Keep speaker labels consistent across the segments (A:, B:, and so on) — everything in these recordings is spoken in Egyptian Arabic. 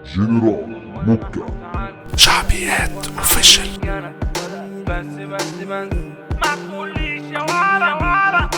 A: جنرال مكة
B: شعبيات اوفيشال
C: بس بس بس ما تقوليش يا ورا ورا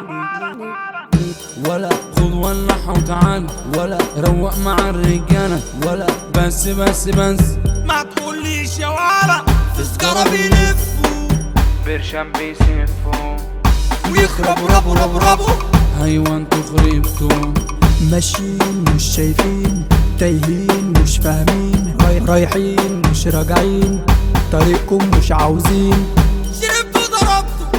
D: ولا
C: خذ ولح وتعال
D: ولا
C: روق مع الرجالة
D: ولا
C: بس بس بس ما تقوليش يا ورا في سجارة بيلفوا برشام بيسفوا
D: ويخربوا ربوا ربوا ربوا
C: ايوه انتوا خربتوا
D: ماشيين مش شايفين تايهين مش فاهمين راي- رايحين مش راجعين طريقكم مش عاوزين
C: شربتوا ضربتوا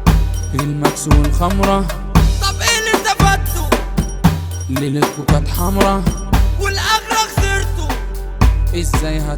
C: المكس والخمرة
D: طب ايه اللي استفدتوا
C: ليلتكوا كانت حمرا
D: والاغلى خسرتوا
C: ازاي هت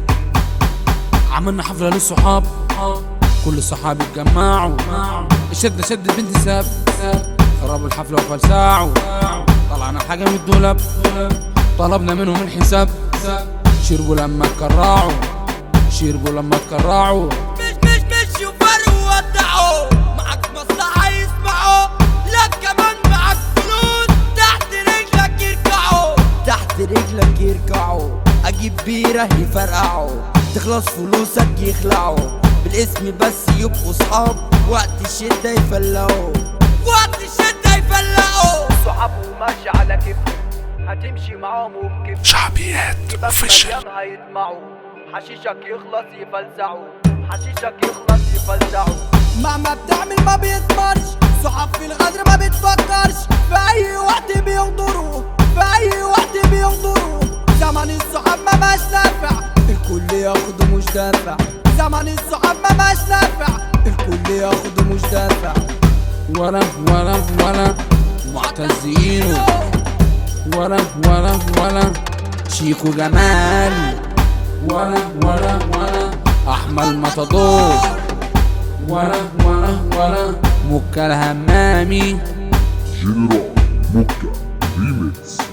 C: عملنا حفلة للصحاب كل الصحاب اتجمعوا الشدة شدت بنت ساب خربوا الحفلة وفلسعوا طلعنا الحاجة من الدولاب طلبنا منهم الحساب شربوا لما اتكرعوا شربوا لما اتكرعوا
D: مش مش مش يفرقوا ودعوا معاك مصلحة يسمعوا لا كمان معاك فلوس تحت رجلك يركعوا تحت رجلك يركعوا اجيب بيرة يفرقعوا تخلص فلوسك يخلعوا بالاسم بس يبقوا صحاب وقت الشدة يفلقوا وقت الشدة يفلقوا
E: صحابه ماشي على كيفهم هتمشي معاهم وبكيفهم
B: شعبيات
E: بس
B: اوفيشال
E: مليان هيطمعوا حشيشك يخلص يفلسعوا حشيشك يخلص يفلسعوا
D: مهما بتعمل ما بيثمرش صحاب في الغدر ما بتفكرش في اي وقت بيغدروا في اي وقت بيغدروا زمن الصحاب ما بقاش نافع الكل ياخد مش دافع زمن الصحاب ما بقاش نافع الكل ياخد مش دافع
C: ولا ولا ولا معتزين ولا ولا ولا شيكو جمال ولا ولا ولا احمد مطدور ولا ولا ولا مكة الهمامي
A: جنرال مكة ريميكس